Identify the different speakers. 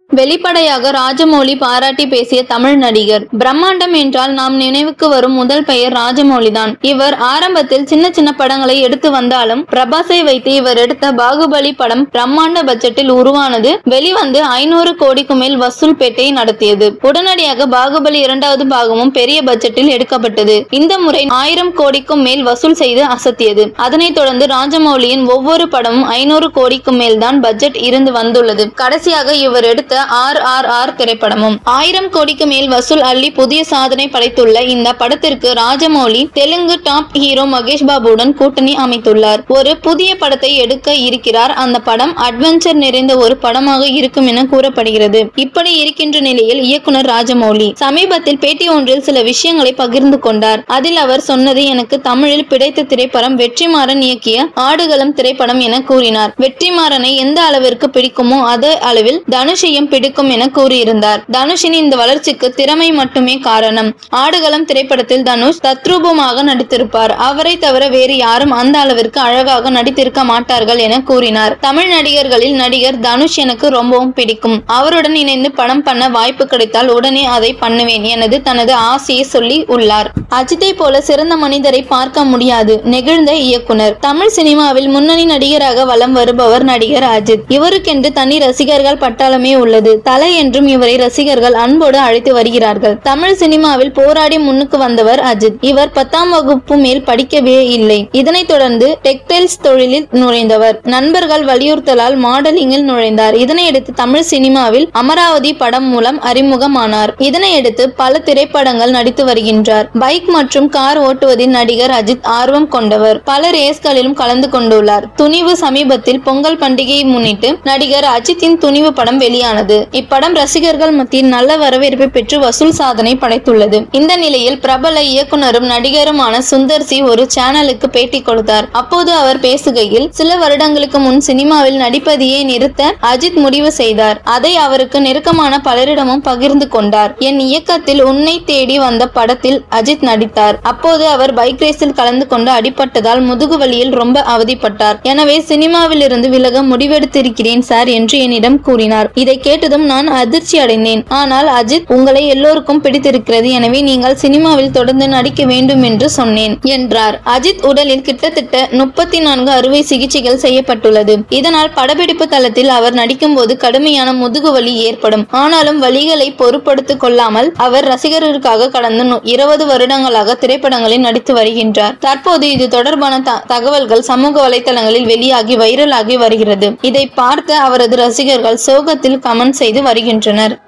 Speaker 1: வெளிப்படையாக ராஜமௌலி பாராட்டி பேசிய தமிழ் நடிகர் பிரம்மாண்டம் என்றால் நாம் நினைவுக்கு வரும் முதல் பெயர் ராஜமௌலிதான் இவர் ஆரம்பத்தில் சின்ன சின்ன படங்களை எடுத்து வந்தாலும் பிரபாஸை வைத்து இவர் எடுத்த பாகுபலி படம் பிரம்மாண்ட பட்ஜெட்டில் உருவானது வெளிவந்து ஐநூறு கோடிக்கு மேல் வசூல் பேட்டையை நடத்தியது உடனடியாக பாகுபலி இரண்டாவது பாகமும் பெரிய பட்ஜெட்டில் எடுக்கப்பட்டது இந்த முறை ஆயிரம் கோடிக்கும் மேல் வசூல் செய்து அசத்தியது அதனைத் தொடர்ந்து ராஜமௌலியின் ஒவ்வொரு படமும் ஐநூறு கோடிக்கு மேல் தான் பட்ஜெட் இருந்து வந்துள்ளது கடைசியாக இவர் எடுத்த ஆர் ஆர் ஆர் திரைப்படமும் ஆயிரம் கோடிக்கு மேல் வசூல் அள்ளி புதிய சாதனை படைத்துள்ள இந்த படத்திற்கு ராஜமௌலி தெலுங்கு டாப் ஹீரோ மகேஷ் பாபுவுடன் கூட்டணி அமைத்துள்ளார் ஒரு புதிய படத்தை எடுக்க இருக்கிறார் அந்த படம் அட்வென்ச்சர் நிறைந்த ஒரு படமாக இருக்கும் என கூறப்படுகிறது இப்படி இருக்கின்ற நிலையில் இயக்குனர் ராஜமௌலி சமீபத்தில் பேட்டி ஒன்றில் சில விஷயங்களை பகிர்ந்து கொண்டார் அதில் அவர் சொன்னது எனக்கு தமிழில் பிடித்த திரைப்படம் வெற்றிமாறன் இயக்கிய ஆடுகளம் திரைப்படம் என கூறினார் வெற்றிமாறனை எந்த அளவிற்கு பிடிக்குமோ அதே அளவில் தனுஷையும் பிடிக்கும் என கூறியிருந்தார் தனுஷின் இந்த வளர்ச்சிக்கு திறமை மட்டுமே காரணம் ஆடுகளம் திரைப்படத்தில் தனுஷ் தத்ரூபமாக நடித்திருப்பார் அவரை தவிர வேறு யாரும் அந்த அளவிற்கு அழகாக நடித்திருக்க மாட்டார்கள் என கூறினார் தமிழ் நடிகர்களில் நடிகர் தனுஷ் எனக்கு ரொம்பவும் பிடிக்கும் அவருடன் இணைந்து படம் பண்ண வாய்ப்பு கிடைத்தால் உடனே அதை பண்ணுவேன் எனது தனது ஆசையை சொல்லி உள்ளார் அஜித்தை போல சிறந்த மனிதரை பார்க்க முடியாது நெகிழ்ந்த இயக்குனர் தமிழ் சினிமாவில் முன்னணி நடிகராக வலம் வருபவர் நடிகர் அஜித் இவருக்கென்று தனி ரசிகர்கள் பட்டாளமே உள்ளது தலை என்றும் இவரை ரசிகர்கள் அன்போடு அழைத்து வருகிறார்கள் தமிழ் சினிமாவில் போராடி முன்னுக்கு வந்தவர் அஜித் இவர் பத்தாம் வகுப்பு மேல் படிக்கவே இல்லை இதனைத் தொடர்ந்து டெக்டைல்ஸ் தொழிலில் நுழைந்தவர் நண்பர்கள் வலியுறுத்தலால் மாடலிங்கில் நுழைந்தார் இதனையடுத்து தமிழ் சினிமாவில் அமராவதி படம் மூலம் அறிமுகமானார் இதனையடுத்து பல திரைப்படங்கள் நடித்து வருகின்றார் பைக் மற்றும் கார் ஓட்டுவதில் நடிகர் அஜித் ஆர்வம் கொண்டவர் பல ரேஸ்களிலும் கலந்து கொண்டுள்ளார் துணிவு சமீபத்தில் பொங்கல் பண்டிகையை முன்னிட்டு நடிகர் அஜித்தின் துணிவு படம் வெளியானது இப்படம் ரசிகர்கள் மத்தியில் நல்ல வரவேற்பை பெற்று வசூல் சாதனை படைத்துள்ளது இந்த நிலையில் பிரபல இயக்குனரும் நடிகருமான சுந்தர் சி ஒரு சேனலுக்கு பேட்டி கொடுத்தார் அப்போது அவர் பேசுகையில் சில வருடங்களுக்கு முன் சினிமாவில் நடிப்பதையே நிறுத்த அஜித் முடிவு செய்தார் அதை அவருக்கு நெருக்கமான பலரிடமும் பகிர்ந்து கொண்டார் என் இயக்கத்தில் உன்னை தேடி வந்த படத்தில் அஜித் நடித்தார் அப்போது அவர் பைக் ரேஸில் கலந்து கொண்டு அடிபட்டதால் முதுகு வலியில் ரொம்ப அவதிப்பட்டார் எனவே சினிமாவில் இருந்து விலக முடிவெடுத்திருக்கிறேன் சார் என்று என்னிடம் கூறினார் இதை கேட்டதும் நான் அதிர்ச்சி அடைந்தேன் ஆனால் அஜித் உங்களை எல்லோருக்கும் பிடித்திருக்கிறது எனவே நீங்கள் சினிமாவில் தொடர்ந்து நடிக்க வேண்டும் என்று சொன்னேன் என்றார் அஜித் உடலில் கிட்டத்தட்ட முப்பத்தி நான்கு அறுவை சிகிச்சைகள் செய்யப்பட்டுள்ளது இதனால் படப்பிடிப்பு தளத்தில் அவர் நடிக்கும்போது கடுமையான முதுகு வலி ஏற்படும் ஆனாலும் வலிகளை பொருட்படுத்திக் கொள்ளாமல் அவர் ரசிகர்களுக்காக கடந்த இருபது வருடங்களாக திரைப்படங்களில் நடித்து வருகின்றார் தற்போது இது தொடர்பான த- தகவல்கள் சமூக வலைதளங்களில் வெளியாகி வைரலாகி வருகிறது இதை பார்த்து அவரது ரசிகர்கள் சோகத்தில் கமெண்ட் செய்து வருகின்றனர்